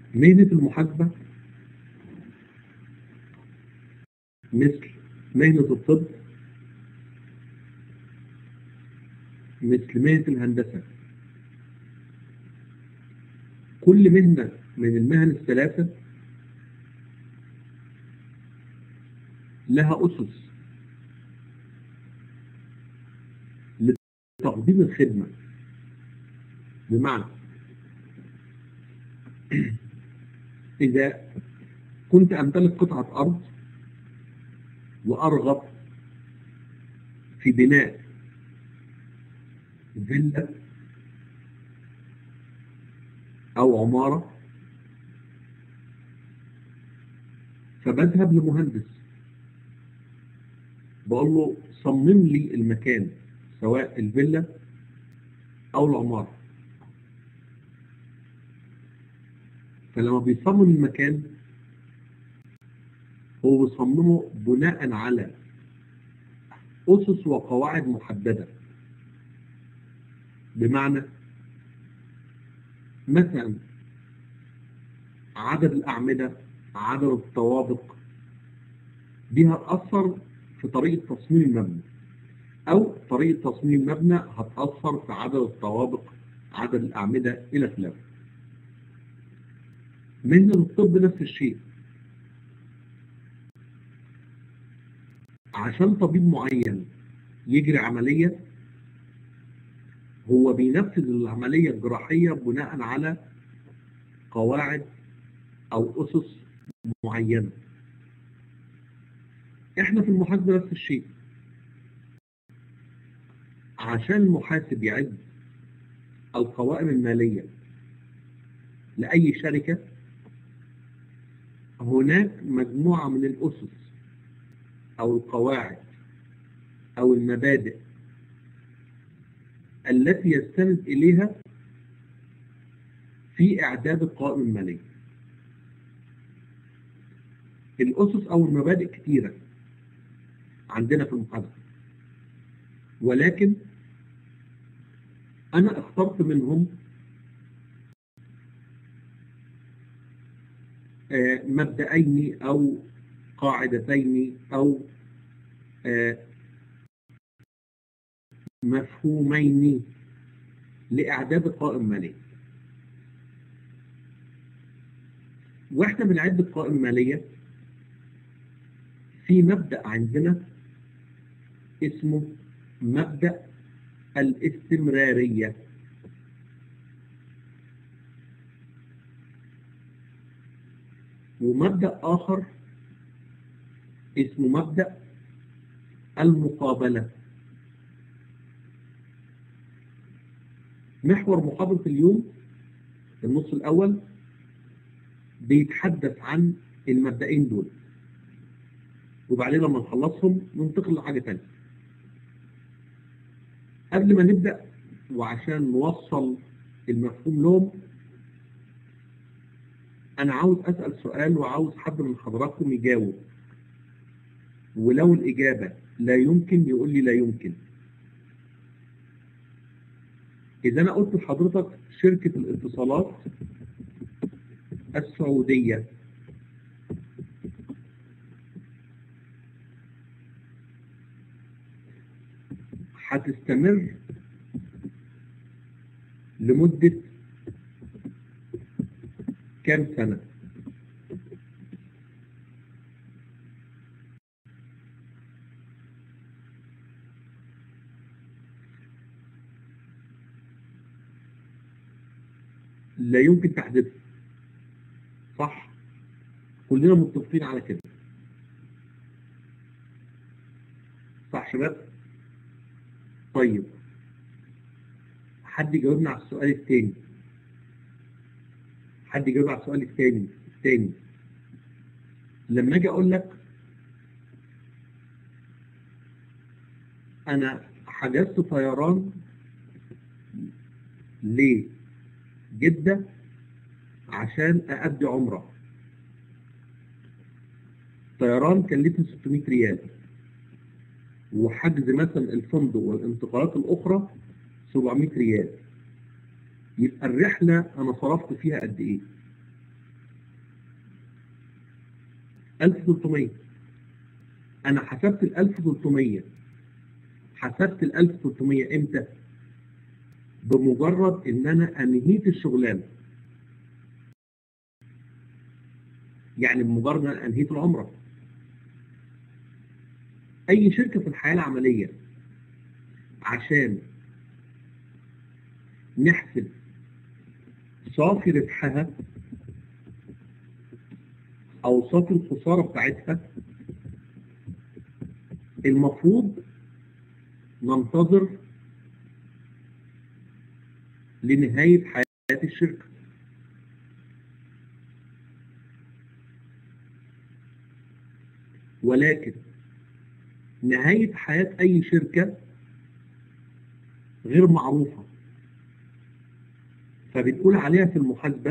مهنة المحاسبة مثل مهنة الطب مثل مهنة الهندسة كل مهنة من المهن الثلاثة لها أسس لتقديم الخدمة بمعنى إذا كنت أمتلك قطعة أرض وأرغب في بناء فيلا أو عمارة فبذهب لمهندس بقول له صمم لي المكان سواء الفيلا أو العمارة فلما بيصمم المكان هو بيصممه بناء على أسس وقواعد محددة بمعنى مثلا عدد الأعمدة عدد الطوابق دي هتأثر في طريقة تصميم المبنى أو طريقة تصميم المبنى هتأثر في عدد الطوابق عدد الأعمدة إلى خلافه من الطب نفس الشيء عشان طبيب معين يجري عملية هو بينفذ العملية الجراحية بناء على قواعد أو أسس معينة احنا في المحاسبة نفس الشيء عشان المحاسب يعد القوائم المالية لأي شركة هناك مجموعة من الأسس أو القواعد أو المبادئ التي يستند إليها في إعداد القوائم المالية الأسس أو المبادئ كثيرة عندنا في المحاسبة ولكن أنا اخترت منهم مبدأين أو قاعدتين أو مفهومين لإعداد القائمة المالية واحنا بنعد القائمة المالية في مبدأ عندنا اسمه مبدأ الاستمرارية ومبدأ آخر اسمه مبدأ المقابلة محور محاضرة اليوم النص الأول بيتحدث عن المبدئين دول وبعدين لما نخلصهم ننتقل لحاجة تانية قبل ما نبدأ وعشان نوصل المفهوم لهم أنا عاوز أسأل سؤال وعاوز حد من حضراتكم يجاوب ولو الإجابة لا يمكن يقول لي لا يمكن إذا أنا قلت لحضرتك شركة الاتصالات السعودية هتستمر لمدة كام سنة؟ لا يمكن تحديدها صح كلنا متفقين على كده صح شباب طيب حد يجاوبنا على السؤال الثاني حد يجاوب على السؤال الثاني الثاني لما اجي اقول لك انا حجزت طيران لجدة عشان أأدي عمرة طيران كلفني 600 ريال وحجز مثلا الفندق والانتقالات الأخرى 700 ريال يبقى الرحلة أنا صرفت فيها قد إيه؟ 1300 انا حسبت ال 1300 حسبت ال 1300 امتى بمجرد ان انا انهيت الشغلانه يعني بمجرد ان انهيت العمره اي شركه في الحياه العمليه عشان نحسب صافي ربحها او صافي الخساره بتاعتها المفروض ننتظر لنهاية حياة الشركة ولكن نهاية حياة أي شركة غير معروفة فبنقول عليها في المحاسبة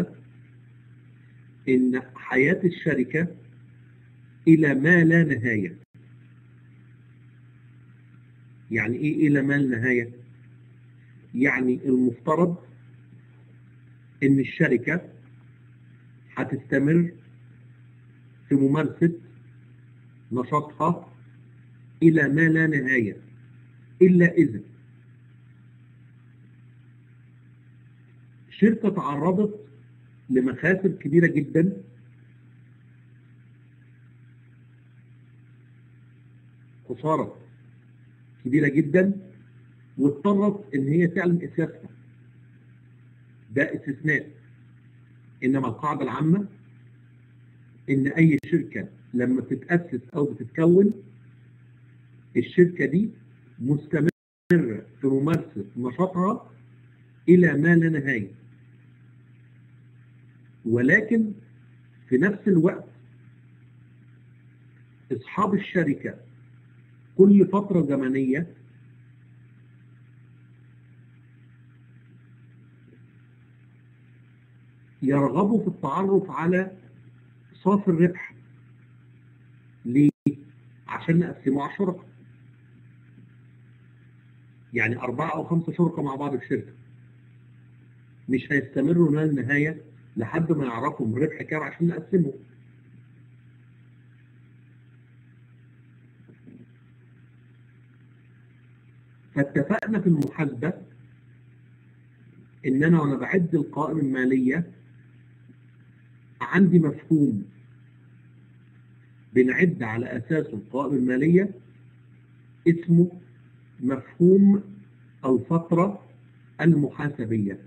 إن حياة الشركة إلى ما لا نهاية يعني إيه إلى ما لا نهاية؟ يعني المفترض إن الشركة هتستمر في ممارسة نشاطها إلى ما لا نهاية إلا إذا شركة تعرضت لمخاسر كبيرة جدا خسارة كبيرة جدا واضطرت ان هي تعلن اسلافها ده استثناء انما القاعدة العامة ان اي شركة لما تتأسس او بتتكون الشركة دي مستمرة في ممارسة نشاطها الى ما لا نهاية ولكن في نفس الوقت اصحاب الشركة كل فترة زمنية يرغبوا في التعرف على صافي الربح ليه؟ عشان نقسمه على شركاء يعني أربعة أو خمسة شركاء مع بعض في شركة مش هيستمروا للنهاية لحد ما يعرفوا الربح كام عشان نقسمه فاتفقنا في المحاسبة ان انا وانا بعد القائمة المالية عندي مفهوم بنعد على اساسه القائمة المالية اسمه مفهوم الفترة المحاسبية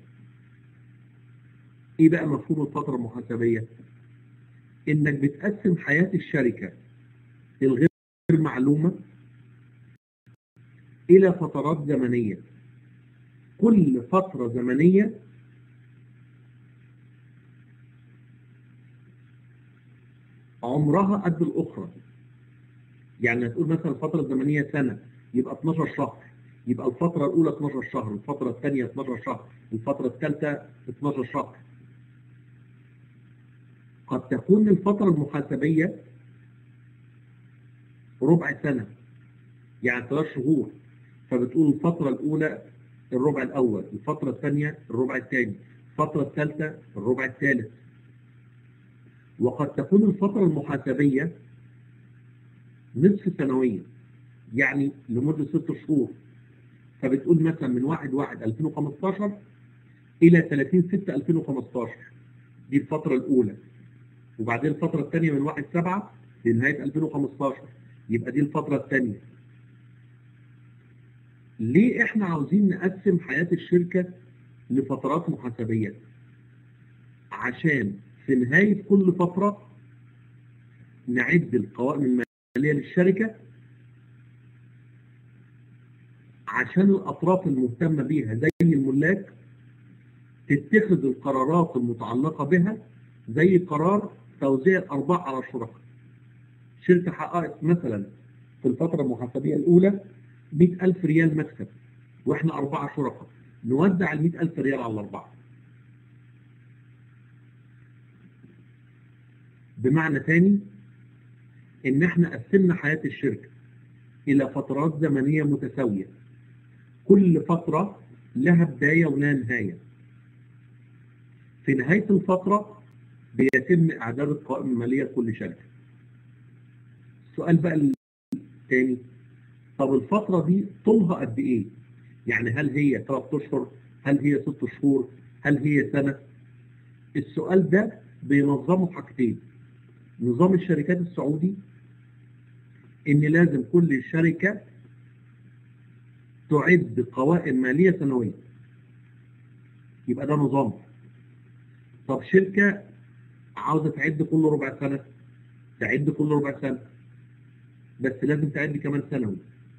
ايه بقى مفهوم الفترة المحاسبية انك بتقسم حياة الشركة الغير معلومة الى فترات زمنية كل فترة زمنية عمرها قد الأخرى يعني هتقول مثلا الفترة الزمنية سنة يبقى 12 شهر يبقى الفترة الأولى 12 شهر الفترة الثانية 12 شهر الفترة الثالثة 12 شهر قد تكون الفترة المحاسبية ربع سنة يعني ثلاث شهور فبتقول الفترة الأولى الربع الأول الفترة الثانية الربع الثاني الفترة الثالثة الربع الثالث وقد تكون الفترة المحاسبية نصف سنوية يعني لمدة ست شهور فبتقول مثلا من 1 1 2015 إلى 30 6 2015 دي الفترة الأولى وبعدين الفترة الثانية من 1 7 لنهاية 2015 يبقى دي الفترة الثانية ليه احنا عاوزين نقسم حياة الشركة لفترات محاسبية عشان في نهاية كل فترة نعد القوائم المالية للشركة عشان الأطراف المهتمة بيها زي الملاك تتخذ القرارات المتعلقة بها زي قرار توزيع الأرباح على الشركاء شركة حققت مثلا في الفترة المحاسبية الأولى 100000 ريال مكسب واحنا أربعة شركاء نوزع ال 100000 ريال على الأربعة بمعنى ثاني إن احنا قسمنا حياة الشركة إلى فترات زمنية متساوية كل فترة لها بداية ولها نهاية في نهاية الفترة بيتم إعداد القوائم المالية لكل شركة السؤال بقى الثاني طب الفترة دي طولها قد ايه يعني هل هي ثلاث اشهر هل هي ست شهور هل هي سنة السؤال ده بينظمه حاجتين نظام الشركات السعودي ان لازم كل شركة تعد قوائم مالية سنوية يبقى ده نظام طب شركة عاوزة تعد كل ربع سنة تعد كل ربع سنة بس لازم تعد كمان سنوي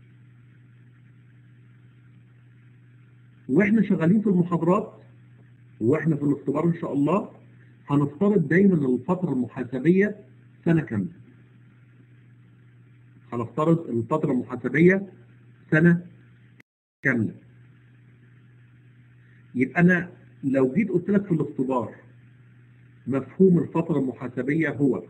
واحنا شغالين في المحاضرات واحنا في الاختبار ان شاء الله هنفترض دايما الفترة المحاسبية سنة كاملة هنفترض الفترة المحاسبية سنة كاملة يبقى أنا لو جيت قلت لك في الاختبار مفهوم الفترة المحاسبية هو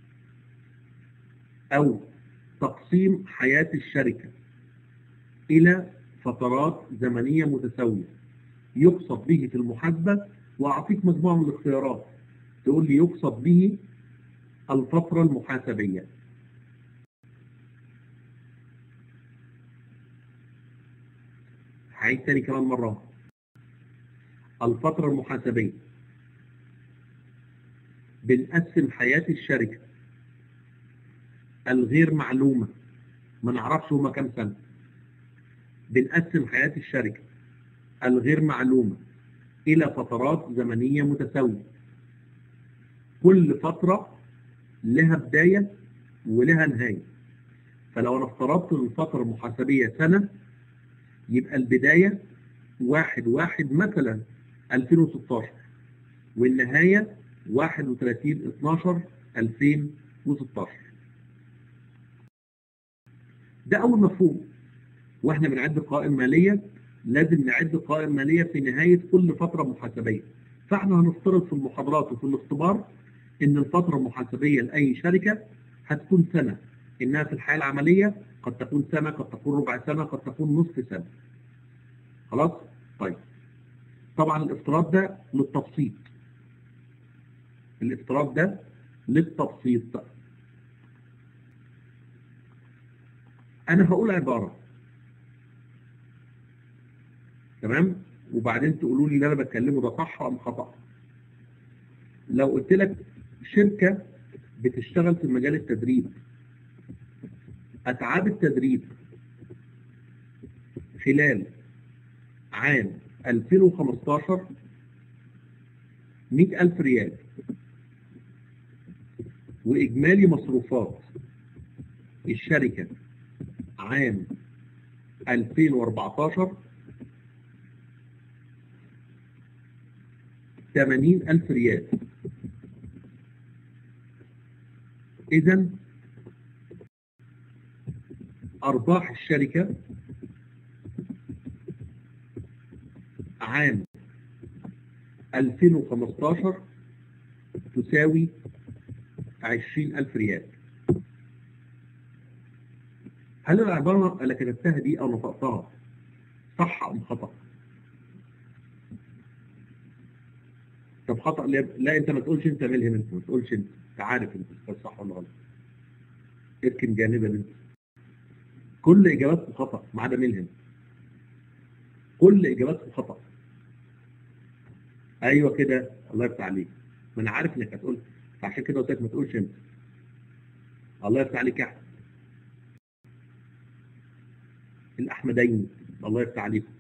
أو تقسيم حياة الشركة إلى فترات زمنية متساوية يقصد به في المحاسبة وأعطيك مجموعة من الاختيارات تقول لي يقصد به الفترة المحاسبية هعيد تاني كمان مرة الفترة المحاسبية بنقسم حياة الشركة الغير معلومة ما نعرفش هما كام سنة بنقسم حياة الشركة الغير معلومة إلى فترات زمنية متساوية كل فترة لها بداية ولها نهاية فلو أنا افترضت الفترة المحاسبية سنة يبقى البداية واحد واحد مثلا 2016 والنهاية 31 12 2016 ده أول مفهوم واحنا بنعد قائمة مالية لازم نعد قائمة مالية في نهاية كل فترة محاسبية فاحنا هنفترض في المحاضرات وفي الاختبار ان الفترة المحاسبية لأي شركة هتكون سنة انها في الحياة العملية قد تكون سنة قد تكون ربع سنة قد تكون نصف سنة خلاص طيب طبعا الافتراض ده للتبسيط الافتراض ده للتبسيط انا هقول عبارة تمام وبعدين تقولوا لي اللي انا بتكلمه ده صح ام خطأ لو قلت لك شركة بتشتغل في مجال التدريب أتعاب التدريب خلال عام 2015 ألف ريال وإجمالي مصروفات الشركة عام 2014 ألف ريال إذا أرباح الشركة عام 2015 تساوي 20000 ريال هل العبارة اللي كتبتها دي أو نطقتها صح أم خطأ؟ طب خطأ لا, لا أنت ما تقولش أنت ملهم أنت ما تقولش أنت أنت عارف أنت صح ولا غلط اركن جانبا أنت كل إجاباتكم خطأ ما عدا ملهم كل إجاباتكم خطأ أيوه كده الله يفتح عليك ما أنا عارف إنك هتقول فعشان كده قلت لك ما تقولش أنت الله يفتح عليك يا أحمد الأحمدين الله يفتح عليكم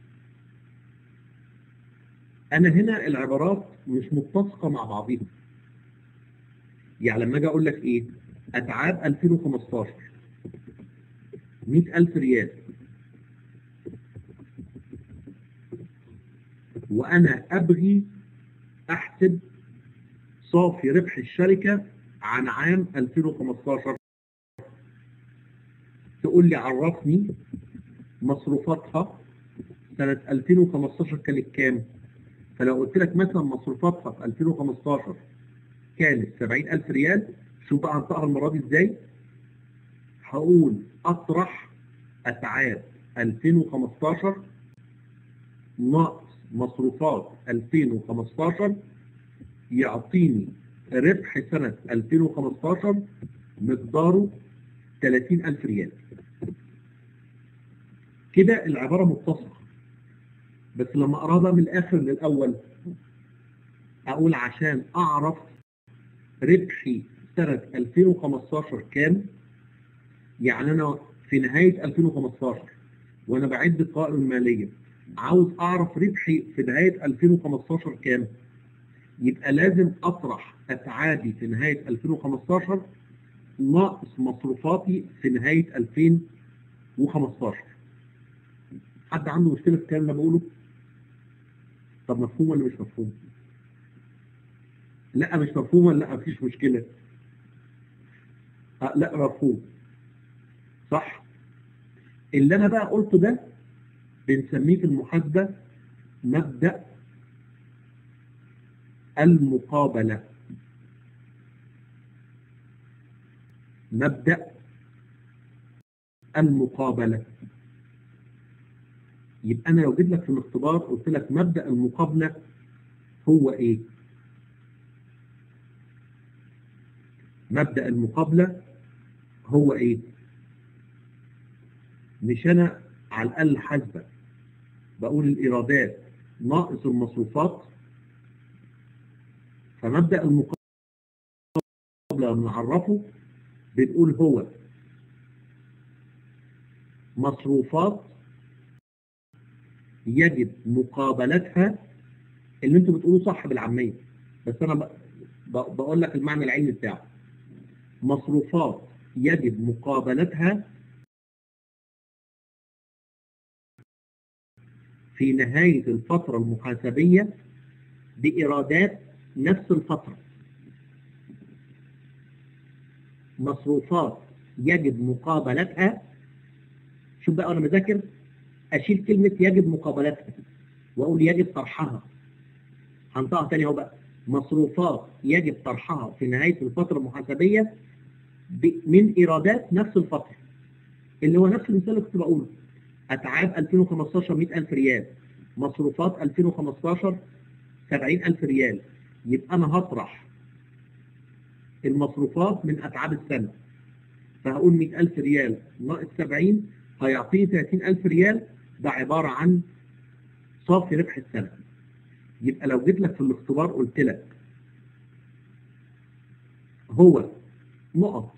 أنا هنا العبارات مش متسقة مع بعضيها يعني لما أجي أقول لك إيه أتعاب 2015 100000 ريال وأنا أبغي أحسب صافي ربح الشركة عن عام 2015 تقول لي عرفني مصروفاتها سنة 2015 كانت كام؟ فلو قلت لك مثلا مصروفاتها في 2015 كانت 70000 ريال شوف بقى هنطقها المرة دي ازاي؟ هقول أطرح أتعاب 2015 ناقص مصروفات 2015 يعطيني ربح سنة 2015 مقداره 30000 ريال كده العبارة متصلة بس لما أقراها بقى من الآخر للأول أقول عشان أعرف ربحي سنة 2015 كام يعني أنا في نهاية 2015 وأنا بعد القوائم المالية عاوز أعرف ربحي في نهاية 2015 كام يبقى لازم أطرح أتعابي في نهاية 2015 ناقص مصروفاتي في نهاية 2015 حد عنده مشكلة في الكلام اللي بقوله؟ طب مفهوم ولا مش مفهوم؟ لا مش مفهوم ولا لا مفيش مشكلة؟ أه لا مفهوم صح؟ اللي أنا بقى قلته ده بنسميه في المحاسبة مبدأ المقابلة مبدأ المقابلة يبقى أنا لو جيت لك في الاختبار قلت لك مبدأ المقابلة هو إيه؟ مبدأ المقابلة هو إيه؟ مش أنا على الأقل حاسبة بقول الإيرادات ناقص المصروفات فمبدأ المقابلة بنعرفه بنقول هو مصروفات يجب مقابلتها اللي انتوا بتقولوا صح بالعامية بس انا بقول لك المعنى العلمي بتاعه مصروفات يجب مقابلتها في نهاية الفترة المحاسبية بإيرادات نفس الفترة مصروفات يجب مقابلتها شوف بقى أنا مذاكر أشيل كلمة يجب مقابلتها وأقول يجب طرحها هنطقها تاني اهو بقى مصروفات يجب طرحها في نهاية الفترة المحاسبية من إيرادات نفس الفترة اللي هو نفس المثال اللي كنت بقوله أتعاب 2015 100000 ريال مصروفات 2015 70000 ريال يبقى أنا هطرح المصروفات من أتعاب السنة فهقول 100000 ريال ناقص 70 هيعطيني 30000 ريال ده عبارة عن صافي ربح السنة يبقى لو جيت لك في الاختبار قلت لك هو نقط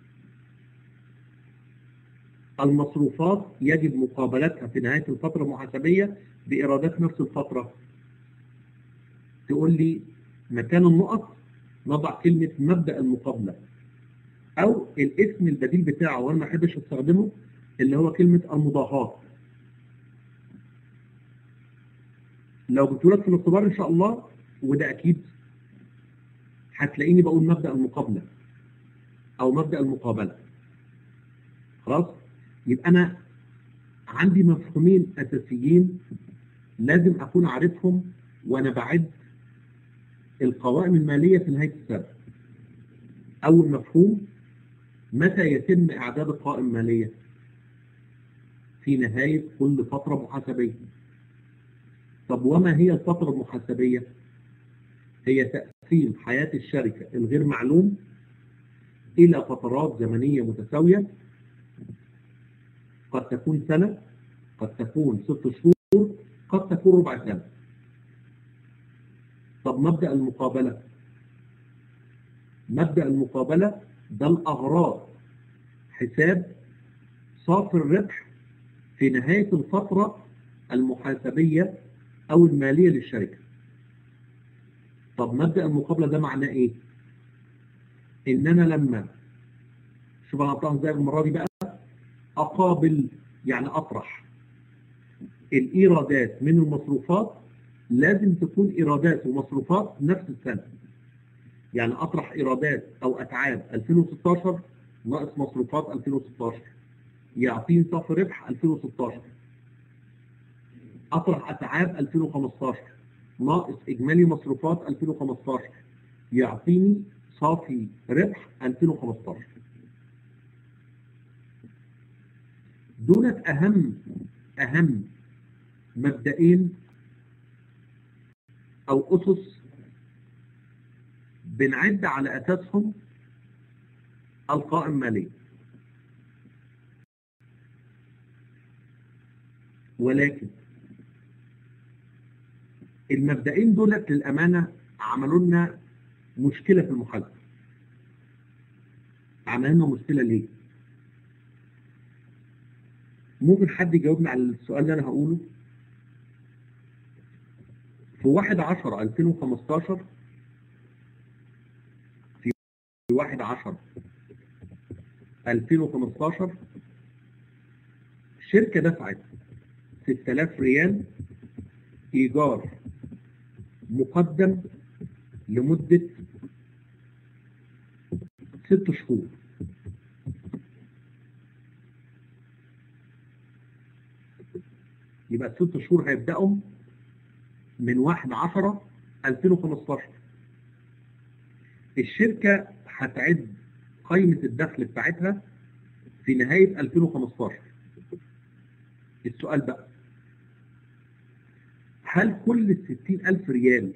المصروفات يجب مقابلتها في نهاية الفترة المحاسبية بإيرادات نفس الفترة تقول لي مكان النقط نضع كلمة مبدأ المقابلة أو الاسم البديل بتاعه وأنا ما أحبش أستخدمه اللي هو كلمة المضاهاة لو جبت لك في الاختبار إن شاء الله وده أكيد هتلاقيني بقول مبدأ المقابلة أو مبدأ المقابلة خلاص يبقى أنا عندي مفهومين أساسيين لازم أكون عارفهم وأنا بعد القوائم المالية في نهاية السنة أول مفهوم متى يتم إعداد القوائم المالية في نهاية كل فترة محاسبية طب وما هي الفترة المحاسبية هي تقسيم حياة الشركة الغير معلوم إلى فترات زمنية متساوية قد تكون سنة قد تكون ست شهور قد تكون ربع سنة طب مبدأ المقابلة مبدأ المقابلة ده الأغراض حساب صافي الربح في نهاية الفترة المحاسبية أو المالية للشركة طب مبدأ المقابلة ده معناه إيه؟ إن أنا لما شوف أنا أطلع إزاي المرة دي بقى أقابل يعني أطرح الإيرادات من المصروفات لازم تكون إيرادات ومصروفات نفس السنة يعني أطرح إيرادات أو أتعاب 2016 ناقص مصروفات 2016 يعطيني صافي ربح 2016 أطرح أتعاب 2015 ناقص إجمالي مصروفات 2015 يعطيني صافي ربح 2015 دولت أهم أهم مبدئين أو أسس بنعد على أساسهم القائم مالية ولكن المبدئين دولت للأمانة عملوا لنا مشكلة في المحاسبة عملوا لنا مشكلة ليه؟ ممكن حد يجاوبني على السؤال اللي أنا هقوله؟ في 1 10 2015 في 1 10 2015 شركة دفعت 6000 ريال إيجار مقدم لمدة ست شهور يبقى الست شهور هيبدأوا من 1 10 2015 الشركة هتعد قائمة الدخل بتاعتها في نهاية 2015 السؤال بقى هل كل ال 60000 ريال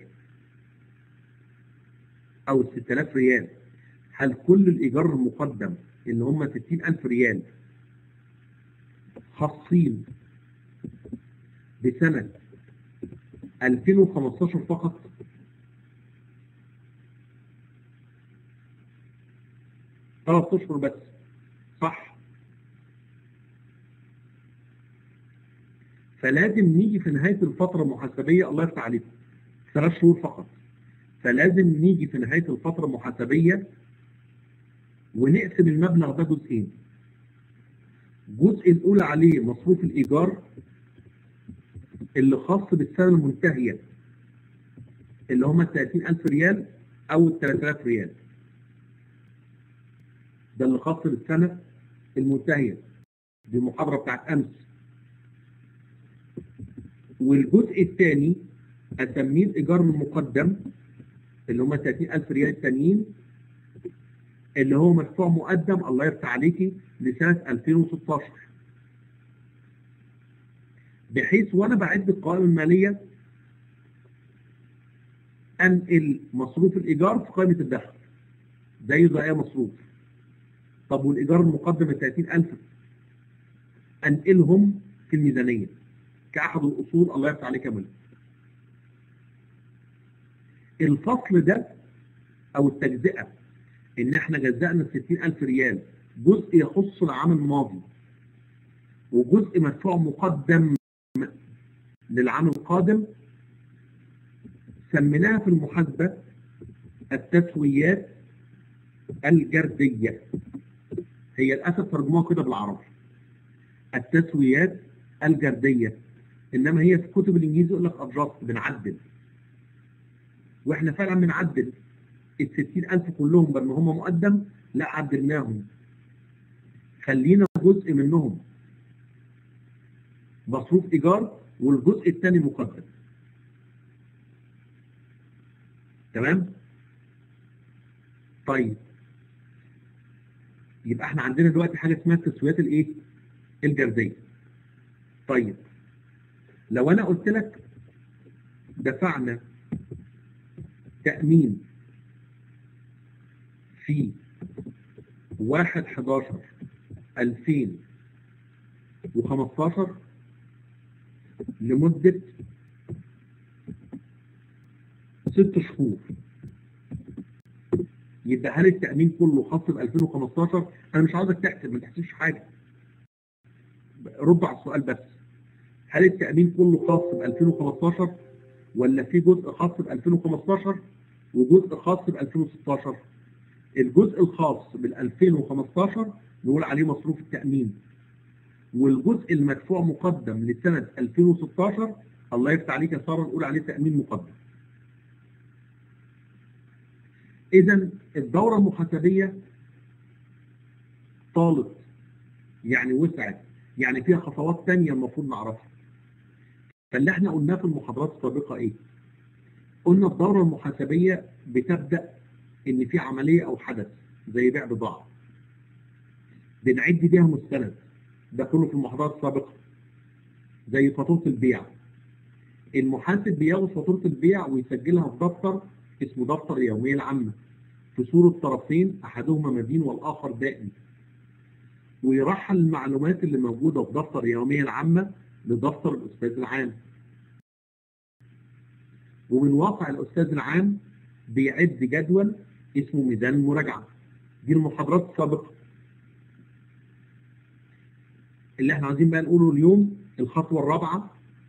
أو ال 6000 ريال هل كل الإيجار المقدم اللي هم 60000 ريال خاصين بسنة 2015 فقط ثلاث اشهر بس صح فلازم نيجي في نهاية الفترة المحاسبية الله يفتح عليكم ثلاث شهور فقط فلازم نيجي في نهاية الفترة المحاسبية ونقسم المبلغ ده جزئين الجزء الأولى عليه مصروف الإيجار اللي خاص بالسنة المنتهية اللي هم 30000 ريال أو ال 3000 ريال ده اللي خاص بالسنة المنتهية دي المحاضرة بتاعت أمس والجزء الثاني أسميه الإيجار المقدم اللي هم 30000 ريال التانيين اللي هو مدفوع مقدم الله يفتح عليكي لسنة 2016 بحيث وانا بعد القوائم المالية انقل مصروف الايجار في قائمة الدخل زي زي اي مصروف طب والايجار المقدم ال 30000 انقلهم في الميزانية كأحد الأصول الله يفتح عليه كامل الفصل ده أو التجزئة إن إحنا جزأنا 60000 ريال جزء يخص العام الماضي وجزء مدفوع مقدم للعام القادم سميناها في المحاسبة التسويات الجردية هي للأسف ترجموها كده بالعربي التسويات الجردية إنما هي في كتب الإنجليزي يقول لك أدجاست بنعدل وإحنا فعلا بنعدل ال 60000 كلهم بدل ما هم مقدم لا عدلناهم خلينا جزء منهم مصروف إيجار والجزء الثاني مقدم تمام طيب يبقى احنا عندنا دلوقتي حاجه اسمها التسويات الايه الجرديه طيب لو انا قلت لك دفعنا تأمين في 1 11 2015 لمدة ست شهور يبقى هل التأمين كله خاص ب 2015 أنا مش عاوزك تحسب ما تحسبش حاجة رد على السؤال بس هل التأمين كله خاص ب 2015 ولا في جزء خاص ب 2015 وجزء خاص ب 2016 الجزء الخاص بال 2015 نقول عليه مصروف التأمين والجزء المدفوع مقدم لسنة 2016 الله يفتح عليك يا سارة نقول عليه تأمين مقدم إذا الدورة المحاسبية طالت يعني وسعت يعني فيها خطوات تانية المفروض نعرفها فاللي احنا قلناه في المحاضرات السابقة ايه؟ قلنا الدورة المحاسبية بتبدأ ان في عملية او حدث زي بيع بضاعة بنعد بيها مستند ده كله في المحاضرات السابقة زي فاتورة البيع المحاسب بياخد فاتورة البيع ويسجلها في دفتر اسمه دفتر اليومية العامة في صورة طرفين أحدهما مدين والآخر دائم ويرحل المعلومات اللي موجودة في دفتر اليومية العامة لدفتر الأستاذ العام ومن واقع الأستاذ العام بيعد جدول اسمه ميزان المراجعة دي المحاضرات السابقة اللي احنا عايزين بقى نقوله اليوم الخطوة الرابعة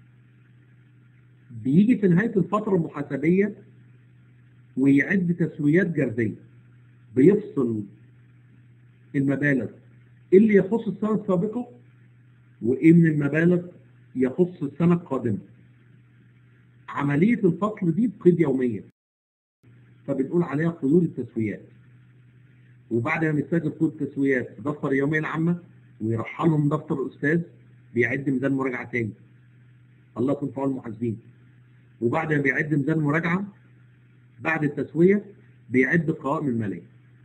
بيجي في نهاية الفترة المحاسبية ويعد تسويات جردية بيفصل المبالغ اللي يخص السنة السابقة وإيه من المبالغ يخص السنة القادمة عملية الفصل دي بقيد يومية فبنقول عليها قيود التسويات وبعد ما بيسجل قيود التسويات في دفتر اليومية العامة ويرحلهم دفتر الأستاذ بيعد ميزان مراجعة تاني الله يكون في عون المحاسبين وبعد ما بيعد ميزان مراجعة بعد التسوية بيعد قوائم المالية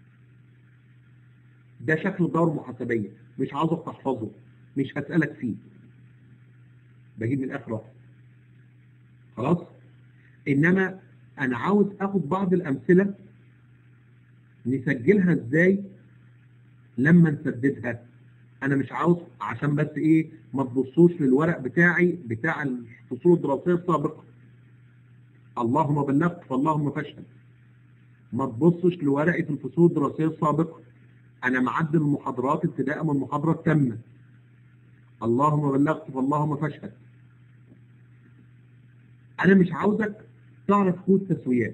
ده شكل الدورة المحاسبية مش عاوزك تحفظه مش هسألك فيه بجيب من الآخر واحد خلاص إنما أنا عاوز أخد بعض الأمثلة نسجلها إزاي لما نسددها أنا مش عاوز عشان بس إيه ما تبصوش للورق بتاعي بتاع الفصول الدراسية السابقة اللهم بلغت فاللهم فاشهد ما تبصش لورقة الفصول الدراسية السابقة أنا معدل المحاضرات ابتداء من المحاضرة التامة اللهم بلغت فاللهم فاشهد أنا مش عاوزك تعرف كود تسويات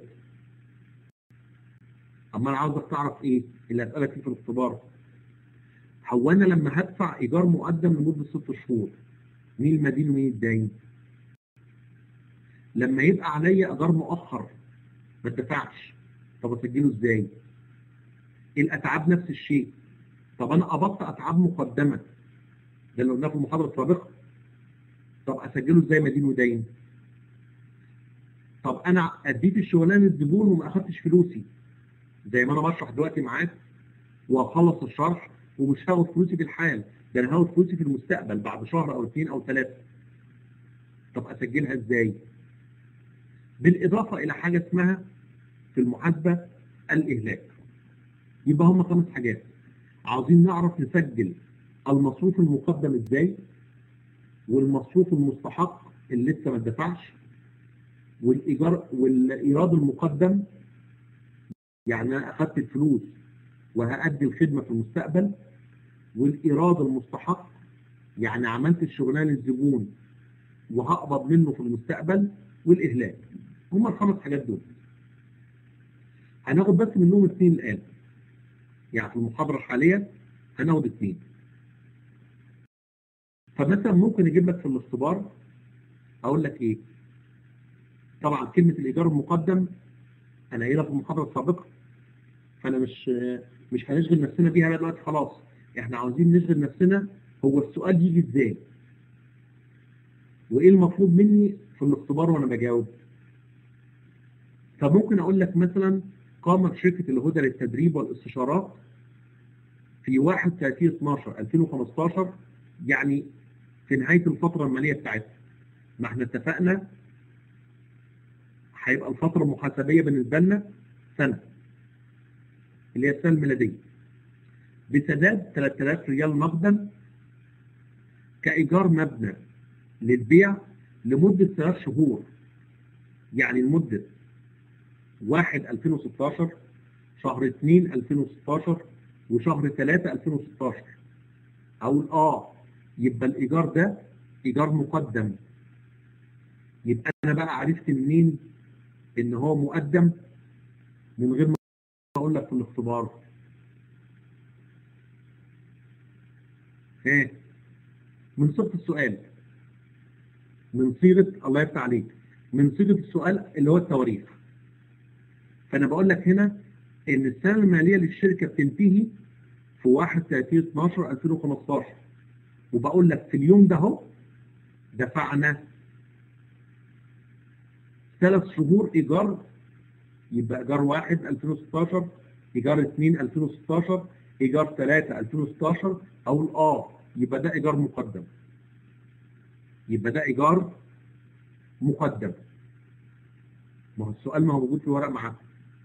أما أنا عاوزك تعرف إيه اللي هسألك فيه في الاختبار هو أنا لما هدفع إيجار مقدم لمدة ست شهور مين المدين ومين الداين؟ لما يبقى عليا إيجار مؤخر ما اتدفعش طب أسجله إزاي؟ الأتعاب نفس الشيء طب أنا قبضت أتعاب مقدمة ده اللي قلناه في المحاضرة السابقة طب أسجله إزاي مدين وداين؟ طب أنا أديت الشغلانة للزبون وما أخدتش فلوسي زي ما أنا بشرح دلوقتي معاك وأخلص الشرح ومش هاخد فلوسي في الحال ده أنا هاخد فلوسي في المستقبل بعد شهر أو اثنين أو ثلاثة طب أسجلها إزاي؟ بالإضافة إلى حاجة اسمها في المحاسبة الإهلاك يبقى هم خمس حاجات عاوزين نعرف نسجل المصروف المقدم ازاي والمصروف المستحق اللي لسه ما اتدفعش والايجار والايراد المقدم يعني انا اخدت الفلوس وهأدي الخدمه في المستقبل والايراد المستحق يعني عملت الشغلانه للزبون وهقبض منه في المستقبل والاهلاك هم الخمس حاجات دول هناخد بس منهم اثنين الان يعني في المحاضرة الحالية هناخد اثنين فمثلا ممكن اجيب لك في الاختبار اقول لك ايه طبعا كلمة الايجار المقدم انا قايلها في المحاضرة السابقة فانا مش مش هنشغل نفسنا بيها بقى دلوقتي خلاص احنا عاوزين نشغل نفسنا هو السؤال يجي ازاي وايه المطلوب مني في الاختبار وانا بجاوب فممكن اقول لك مثلا قامت شركة الهدى للتدريب والاستشارات في 31 12 2015 يعني في نهاية الفترة المالية بتاعتها ما احنا اتفقنا هيبقى الفترة المحاسبية بالنسبة لنا سنة اللي هي السنة الميلادية بسداد 3000 ريال نقدا كإيجار مبنى للبيع لمدة ثلاث شهور يعني لمدة 1 2016 شهر 2 2016 وشهر 3 2016 اقول اه يبقى الايجار ده ايجار مقدم يبقى انا بقى عرفت منين ان هو مقدم من غير ما اقول لك في الاختبار ايه من صيغه السؤال من صيغه الله يفتح عليك من صيغه السؤال اللي هو التواريخ فانا بقول لك هنا ان السنه الماليه للشركه بتنتهي في 31 12 2015 وبقول لك في اليوم ده اهو دفعنا ثلاث شهور ايجار يبقى ايجار 1 2016 ايجار 2 2016 ايجار 3 2016 اقول اه يبقى ده ايجار مقدم يبقى ده ايجار مقدم ما هو السؤال ما هو موجود في الورق معاك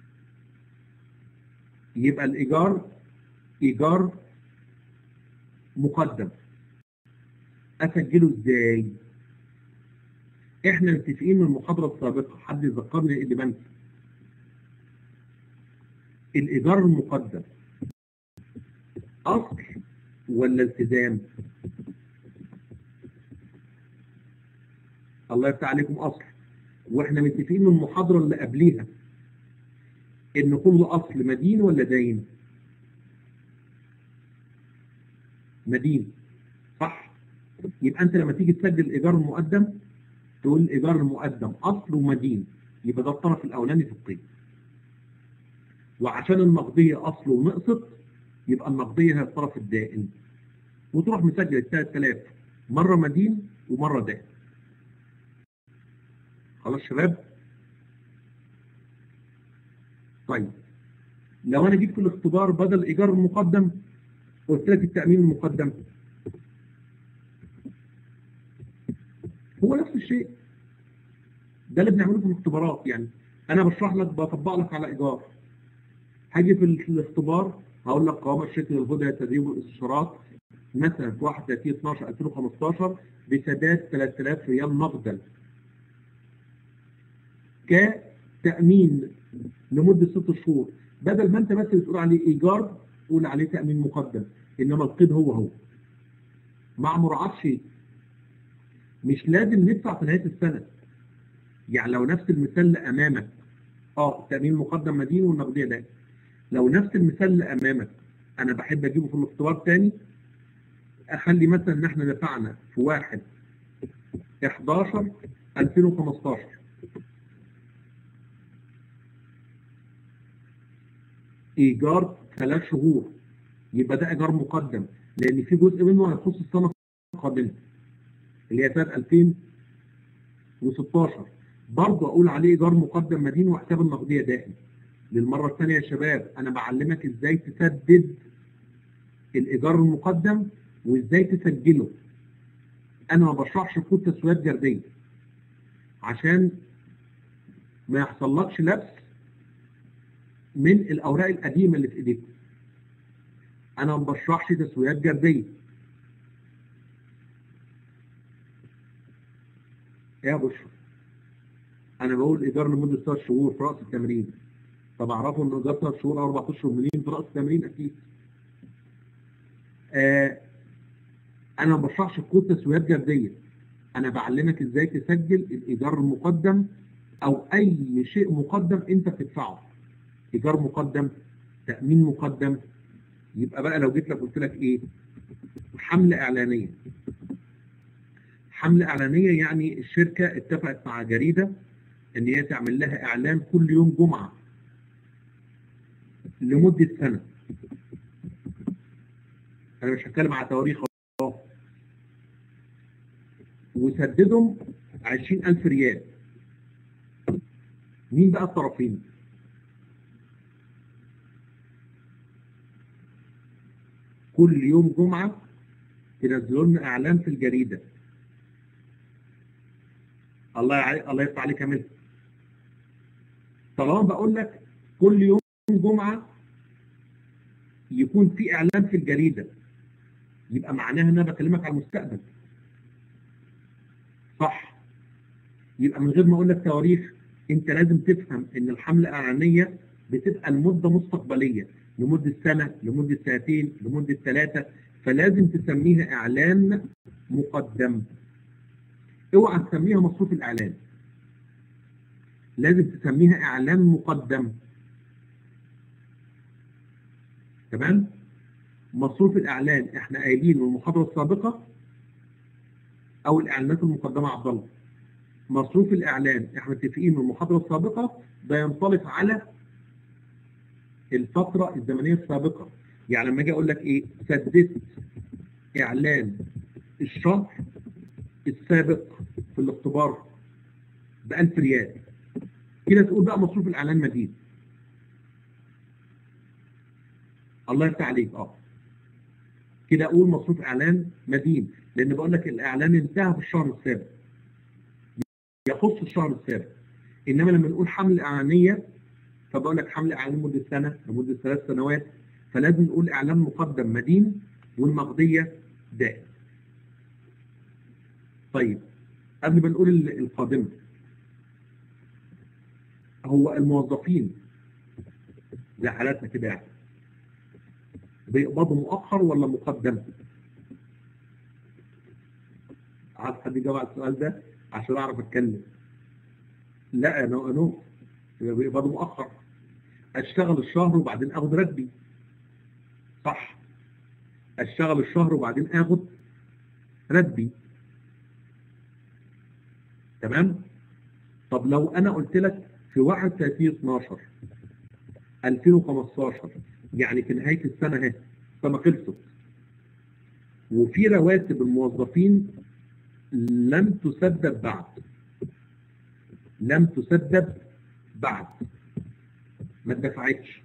يبقى الإيجار إيجار مقدم اسجله ازاي احنا متفقين من المحاضره السابقه حد يذكرني اللي بنسى الايجار المقدم اصل ولا التزام الله يفتح عليكم اصل واحنا متفقين من المحاضره اللي قبليها ان كل اصل مدين ولا داين مدين صح يبقى انت لما تيجي تسجل الايجار المقدم تقول الايجار المقدم اصل ومدين يبقى ده الطرف الاولاني في القيد وعشان النقديه اصل ونقصت يبقى النقديه هي الطرف الدائن وتروح مسجل ال 3000 مره مدين ومره دائن خلاص شباب طيب لو انا جيت في الاختبار بدل ايجار المقدم قلت لك التامين المقدم هو نفس الشيء ده اللي بنعمله في الاختبارات يعني انا بشرح لك بطبق لك على ايجار هاجي في الاختبار هقول لك قوام الشكل الهدى للتدريب والاستشارات مثلا في 31 12 2015 بسداد 3000 ريال نقدا كتأمين لمدة ست شهور بدل ما انت بس بتقول عليه ايجار تقول عليه تأمين مقدم انما القيد هو هو مع مراعاة شيء مش لازم ندفع في نهاية السنة يعني لو نفس المثال اللي امامك اه تأمين مقدم مدين والنقدية ده لو نفس المثال اللي امامك انا بحب اجيبه في الاختبار تاني اخلي مثلا ان احنا دفعنا في واحد 11 2015 ايجار ثلاث شهور يبقى ده ايجار مقدم لان في جزء منه هيخص السنه القادمه اللي هي سنه 2016 برضه اقول عليه ايجار مقدم مدين وحساب النقديه دائم للمره الثانيه يا شباب انا بعلمك ازاي تسدد الايجار المقدم وازاي تسجله انا ما بشرحش كود تسويات جرديه عشان ما يحصلكش لبس من الاوراق القديمه اللي في ايديكم انا ما بشرحش تسويات جرديه يا بشرى انا بقول ايجار لمده ثلاث شهور في راس التمرين طب اعرفوا ان ايجار ثلاث شهور او اربع اشهر منين في راس التمرين اكيد آه انا ما بشرحش كود تسويات جرديه انا بعلمك ازاي تسجل الايجار المقدم او اي شيء مقدم انت بتدفعه ايجار مقدم تامين مقدم يبقى بقى لو جيت لك قلت لك ايه حمله اعلانيه حمله اعلانيه يعني الشركه اتفقت مع جريده ان هي تعمل لها اعلان كل يوم جمعه لمده سنه انا مش هتكلم على تواريخ وسددهم 20000 ريال مين بقى الطرفين كل يوم جمعة تنزلوا لنا اعلان في الجريدة الله يع... الله يفتح عليك يا طالما بقول لك كل يوم جمعة يكون في اعلان في الجريدة يبقى معناها ان انا بكلمك على المستقبل صح يبقى من غير ما اقول لك تواريخ انت لازم تفهم ان الحملة الاعلانية بتبقى لمدة مستقبلية لمدة سنة لمدة سنتين لمدة ثلاثة فلازم تسميها اعلان مقدم اوعى تسميها مصروف الاعلان لازم تسميها اعلان مقدم تمام مصروف الاعلان احنا قايلين من المحاضره السابقه او الاعلانات المقدمه عبد الله مصروف الاعلان احنا متفقين من المحاضره السابقه ده ينطلق على الفتره الزمنيه السابقه يعني لما اجي اقول لك ايه سددت اعلان الشهر السابق في الاختبار ب 1000 ريال كده تقول بقى مصروف الاعلان مدين الله يفتح عليك اه كده اقول مصروف اعلان مدين لان بقول لك الاعلان انتهى في الشهر السابع يخص الشهر السابع انما لما نقول حمل اعلانيه فبقول لك حمل اعلان لمده سنه لمده ثلاث سنوات فلازم نقول اعلان مقدم مدين والنقديه دائم طيب قبل ما نقول ال- القادمة هو الموظفين زي حالاتنا كده يعني بيقبضوا مؤخر ولا مقدم؟ عايز حد يجاوب على السؤال ده عشان اعرف اتكلم لا انا انا يبقى بيقبضوا مؤخر اشتغل الشهر وبعدين اخد راتبي صح اشتغل الشهر وبعدين اخد راتبي تمام طب لو انا قلت لك في 31 12 2015 يعني في نهايه السنه اهي السنه خلصت وفي رواتب الموظفين لم تسدد بعد لم تسدد بعد ما اتدفعتش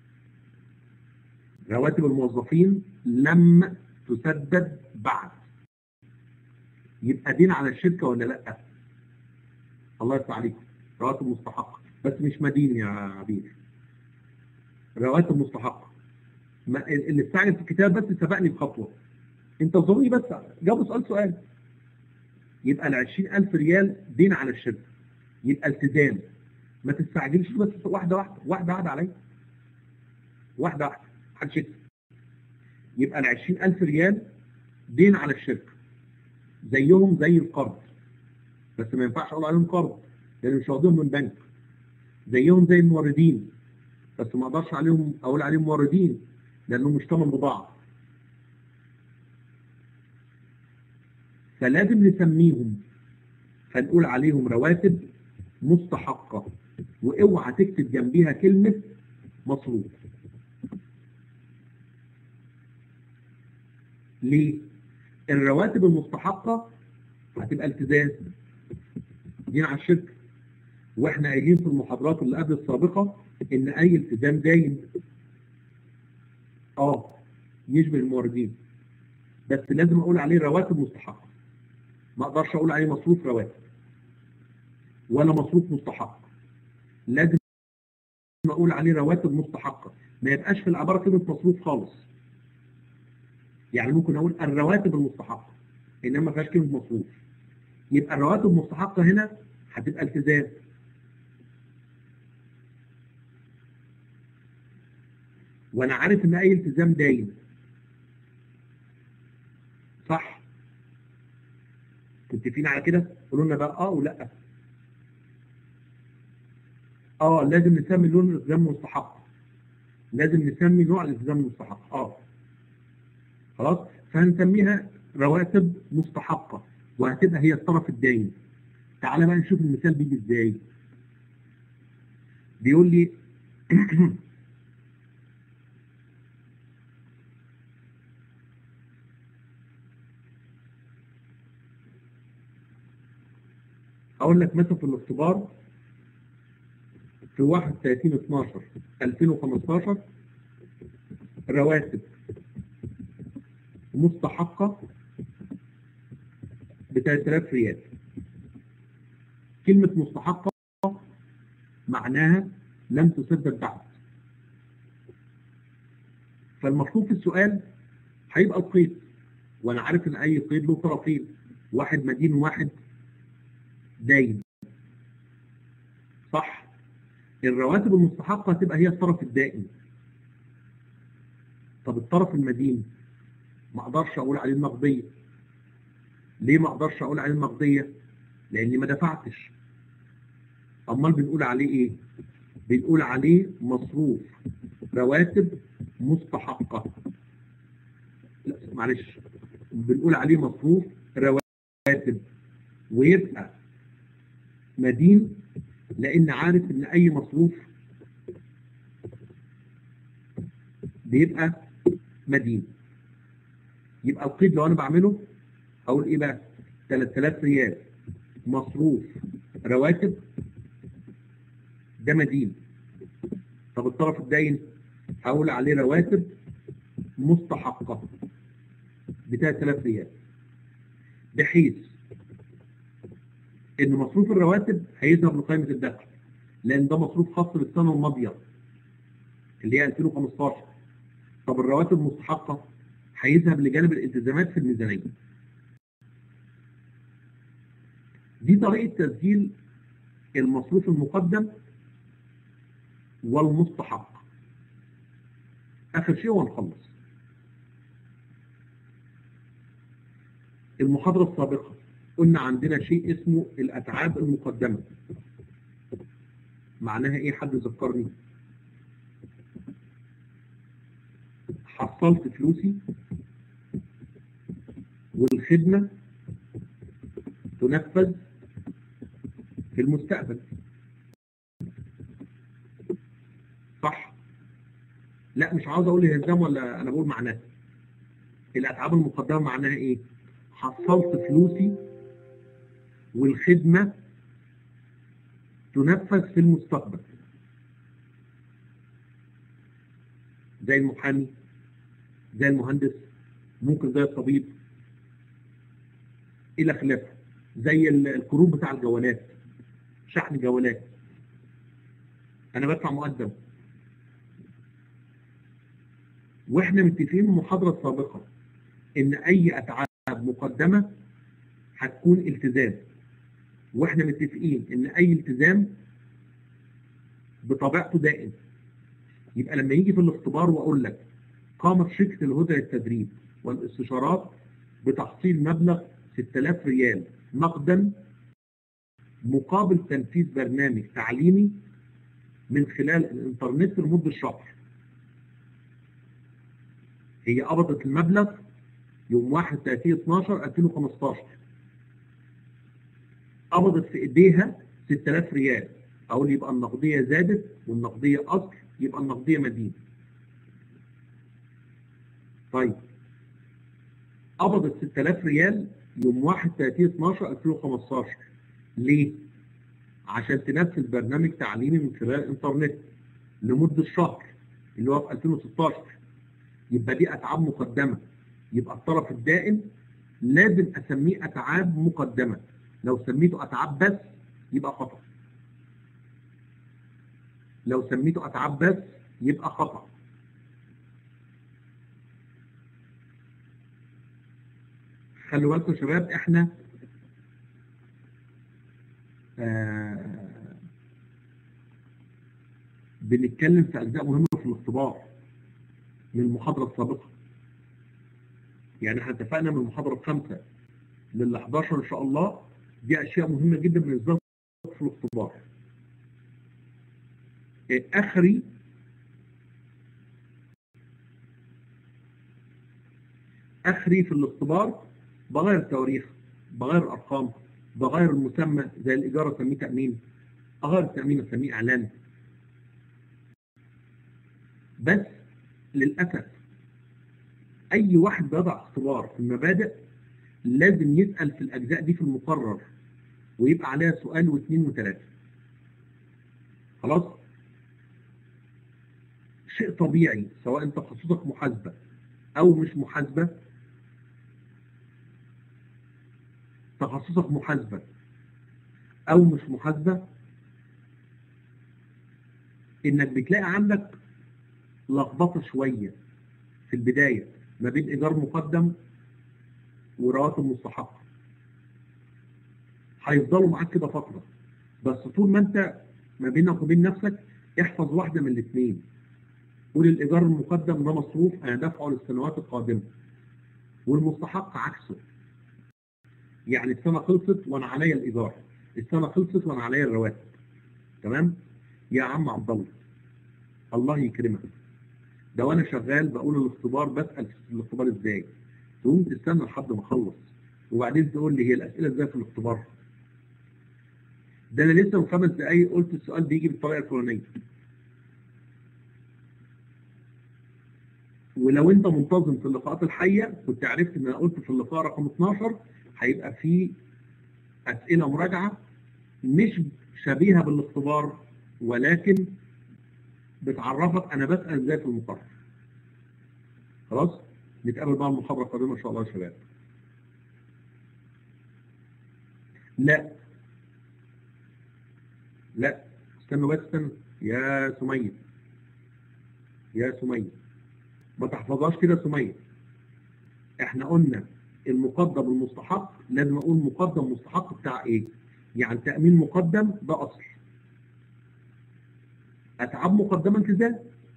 رواتب الموظفين لم تسدد بعد يبقى دين على الشركة ولا لا الله يفتح عليكم رواتب مستحقة بس مش مدين يا عبير رواتب مستحقة ما اللي استعجل في الكتاب بس سبقني بخطوة انت ظني بس جاوب سؤال سؤال يبقى ال 20000 ريال دين على الشركة يبقى التزام ما تستعجلش بس واحدة واحدة واحدة واحدة عليا واحدة واحدة محدش يكسب يبقى ال 20000 ريال دين على الشركة زيهم زي القرض بس ما ينفعش اقول عليهم قرض لان مش واخدينهم من بنك زيهم زي الموردين بس ما اقدرش عليهم اقول عليهم موردين لانهم مش ثمن بضاعه فلازم نسميهم فنقول عليهم رواتب مستحقه واوعى تكتب جنبيها كلمه مصروف ليه؟ الرواتب المستحقه هتبقى التزام دين على الشركه واحنا قايلين في المحاضرات اللي قبل السابقه ان اي التزام داين اه يشبه الموردين بس لازم اقول عليه رواتب مستحقه ما اقدرش اقول عليه مصروف رواتب ولا مصروف مستحق لازم اقول عليه رواتب مستحقه ما يبقاش في العباره كلمه مصروف خالص يعني ممكن اقول الرواتب المستحقه انما ما فيهاش كلمه مصروف يبقى الرواتب المستحقه هنا هتبقى التزام وانا عارف ان اي التزام داين صح متفقين على كده قولوا لنا بقى اه ولا اه لازم نسمي لون الالتزام مستحق لازم نسمي نوع الالتزام المستحق اه خلاص فهنسميها رواتب مستحقه وهتبقى هي الطرف الداين تعالى بقى نشوف المثال بيجي ازاي بيقول لي اقول لك مثلا في الاختبار في 31 12 2015 رواتب مستحقة ب 3000 ريال كلمة مستحقة معناها لم تسدد بعد فالمطلوب في السؤال هيبقى القيد وانا عارف ان اي قيد له طرفين واحد مدين وواحد داين صح الرواتب المستحقة هتبقى هي الطرف الدائم طب الطرف المدين ما اقدرش اقول عليه النقدية ليه ما اقدرش اقول عليه النقدية لاني ما دفعتش امال بنقول عليه ايه بنقول عليه مصروف رواتب مستحقة لا معلش بنقول عليه مصروف رواتب ويبقى مدين لان عارف ان اي مصروف بيبقى مدين يبقى القيد لو انا بعمله اقول ايه بقى 3000 ريال مصروف رواتب ده مدين طب الطرف الداين هقول عليه رواتب مستحقة ب 3000 ريال بحيث ان مصروف الرواتب هيذهب لقائمة الدخل لان ده مصروف خاص بالسنة الماضية اللي هي 2015 طب الرواتب المستحقة هيذهب لجانب الالتزامات في الميزانية دي طريقة تسجيل المصروف المقدم والمستحق آخر شيء ونخلص المحاضرة السابقة قلنا عندنا شيء اسمه الأتعاب المقدمة معناها ايه حد ذكرني حصلت فلوسي والخدمة تنفذ في المستقبل صح لا مش عاوز اقول الهزام ولا انا بقول معناها الاتعاب المقدمه معناها ايه حصلت فلوسي والخدمه تنفذ في المستقبل زي المحامي زي المهندس ممكن زي الطبيب الى خلافه زي القروض بتاع الجوالات شحن جوالات انا بدفع مقدم واحنا متفقين المحاضره السابقه ان اي اتعاب مقدمه هتكون التزام واحنا متفقين ان اي التزام بطبيعته دائم يبقى لما يجي في الاختبار واقول لك قامت شركه الهدى للتدريب والاستشارات بتحصيل مبلغ 6000 ريال نقدا مقابل تنفيذ برنامج تعليمي من خلال الانترنت لمده شهر هي قبضت المبلغ يوم 31 12 2015 قبضت في ايديها 6000 ريال اقول يبقى النقديه زادت والنقديه اصل يبقى النقديه مدين طيب قبضت 6000 ريال يوم 31 12 2015 ليه؟ عشان تنفذ برنامج تعليمي من خلال الانترنت لمده شهر اللي هو في 2016 يبقى دي اتعاب مقدمه يبقى الطرف الدائم لازم اسميه اتعاب مقدمه لو سميته اتعاب بس يبقى خطا لو سميته اتعاب بس يبقى خطا خلوا بالكم يا شباب احنا آه بنتكلم في اجزاء مهمه في الاختبار من المحاضره السابقه يعني احنا اتفقنا من المحاضره الخامسه لل 11 ان شاء الله دي اشياء مهمه جدا بالنسبه لكم في الاختبار اخري اخري في الاختبار بغير التواريخ بغير الارقام بغير المسمى زي الاجاره اسميه تامين اغير التامين اسميه اعلان بس للاسف اي واحد بيضع اختبار في المبادئ لازم يسال في الاجزاء دي في المقرر ويبقى عليها سؤال واثنين وثلاثه خلاص شيء طبيعي سواء انت تخصصك محاسبه او مش محاسبه تخصصك محاسبه او مش محاسبه انك بتلاقي عندك لخبطه شويه في البدايه ما بين ايجار مقدم ورواتب مستحقه هيفضلوا معاك كده فتره بس طول ما انت ما بينك وبين نفسك احفظ واحده من الاثنين قول الايجار المقدم ده مصروف انا دافعه للسنوات القادمه والمستحق عكسه يعني السنه خلصت وانا عليا الايجار السنه خلصت وانا عليا الرواتب تمام يا عم عبد الله الله يكرمك ده وانا شغال بقول الاختبار بسال في الاختبار ازاي تقوم تستنى لحد ما اخلص وبعدين تقول لي هي الاسئله ازاي في الاختبار ده انا لسه من خمس دقايق قلت السؤال بيجي بالطريقه الفلانيه ولو انت منتظم في اللقاءات الحيه كنت عرفت ان انا قلت في اللقاء رقم 12 هيبقى في اسئله مراجعه مش شبيهه بالاختبار ولكن بتعرفك انا بسال ازاي في المقرر خلاص نتقابل بقى المحاضره القادمه ان شاء الله يا شباب لا لا استنوا بس استنوا يا سمية يا سمية ما تحفظهاش كده سمية احنا قلنا المقدم المستحق لازم اقول مقدم مستحق بتاع ايه يعني تأمين مقدم ده أصل أتعاب مقدمة التزام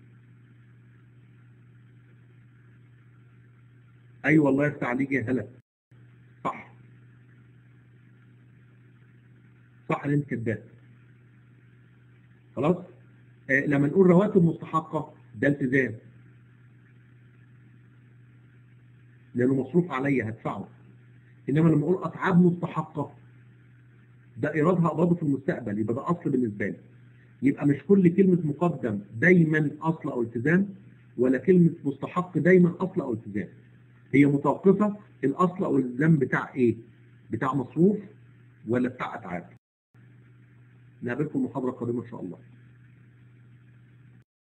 أيوة والله يفتح عليك يا هلا صح صح اللي انت كداب خلاص آه لما نقول رواتب مستحقة ده التزام لأنه مصروف عليا هدفعه إنما لما أقول أتعاب مستحقة ده إيرادها أقبضه في المستقبل يبقى ده أصل بالنسبة لي يبقى مش كل كلمة مقدم دايما أصل أو التزام ولا كلمة مستحق دايما أصل أو التزام هي متوقفة الأصل أو الالتزام بتاع إيه؟ بتاع مصروف ولا بتاع أتعاب؟ نقابلكم المحاضرة القادمة إن شاء الله